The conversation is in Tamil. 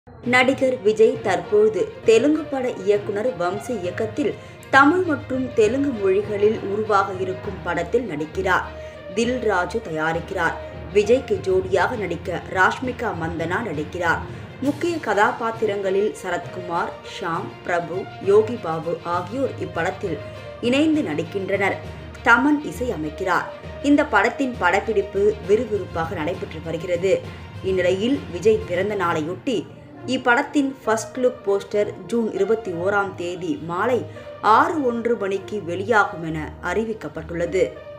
நடிகர் விஜய் தற்பொழுது தெலுங்கு பட இயக்குனர் வம்சி இயக்கத்தில் தமிழ் மற்றும் தெலுங்கு மொழிகளில் உருவாக இருக்கும் படத்தில் நடிக்கிறார் தில் ராஜு தயாரிக்கிறார் விஜய்க்கு ஜோடியாக நடிக்க ராஷ்மிகா மந்தனா நடிக்கிறார் முக்கிய கதாபாத்திரங்களில் சரத்குமார் ஷாம் பிரபு யோகி பாபு ஆகியோர் இப்படத்தில் இணைந்து நடிக்கின்றனர் தமன் இசை அமைக்கிறார் இந்த படத்தின் படப்பிடிப்பு விறுவிறுப்பாக நடைபெற்று வருகிறது இந்நிலையில் விஜய் பிறந்த நாளையொட்டி இப்படத்தின் ஃபர்ஸ்ட் லுக் போஸ்டர் ஜூன் இருபத்தி ஓராம் தேதி மாலை ஆறு ஒன்று மணிக்கு வெளியாகும் என அறிவிக்கப்பட்டுள்ளது